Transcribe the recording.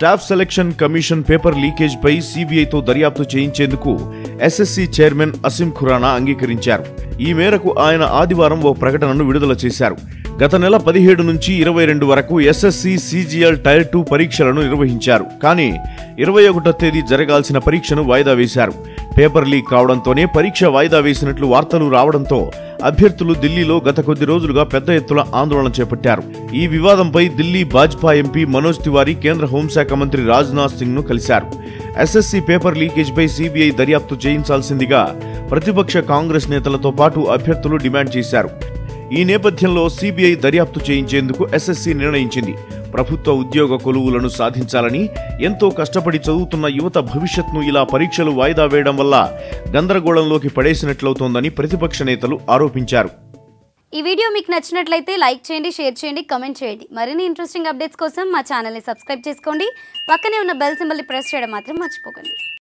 staff selection commission paper leakage పై సీబీఐతో దర్యాప్తు చేయించేందుకు ఎస్ఎస్సీ చైర్మన్ అసిం ఖురానా అంగీకరించారు ఈ మేరకు ఆయన ఆదివారం ఓ ప్రకటనను విడుదల చేశారు గత నెల పదిహేడు నుంచి ఇరవై రెండు వరకు ఎస్ఎస్సి సీజీఎల్ టైర్ టూ పరీక్షలను నిర్వహించారు కానీ ఇరవై ఒకటో తేదీ జరగాల్సిన పరీక్షను వాయిదా వేశారు పేపర్ లీక్ కావడంతోనే పరీక్ష వాయిదా వేసినట్లు వార్తలు రావడంతో అభ్యర్థులు ఢిల్లీలో గత కొద్ది రోజులుగా పెద్ద ఎత్తున ఆందోళన చేపట్టారు ఈ వివాదంపై ఢిల్లీ భాజపా ఎంపీ మనోజ్ తివారీ కేంద్ర హోంశాఖ మంత్రి రాజ్నాథ్ సింగ్ ను కలిశారు ఎస్ఎస్సీ పేపర్ లీకేజ్పై సీబీఐ దర్యాప్తు చేయించాల్సిందిగా ప్రతిపక్ష కాంగ్రెస్ నేతలతో పాటు అభ్యర్థులు డిమాండ్ చేశారు ఈ నేపథ్యంలో సీబీఐ దర్యాప్తు చేయించేందుకు ఎస్ఎస్సీ నిర్ణయించింది ప్రభుత్వ ఉద్యోగ కొలువులను సాధించాలని ఎంతో కష్టపడి చదువుతున్న యువత భవిష్యత్ను ఇలా పరీక్షలు వాయిదా వేయడం వల్ల గందరగోళంలోకి పడేసినట్లవుతోందని ప్రతిపక్ష నేతలు ఆరోపించారు ఈ వీడియో మీకు నచ్చినట్లయితే లైక్ చేయండి షేర్ చేయండి కమెంట్ చేయండి మరిన్ని ఇంట్రెస్టింగ్ అప్డేట్స్ కోసం మా ఛానల్ని సబ్స్క్రైబ్ చేసుకోండి పక్కనే ఉన్న బెల్ సింబల్ని ప్రెస్ చేయడం మాత్రం మర్చిపోకండి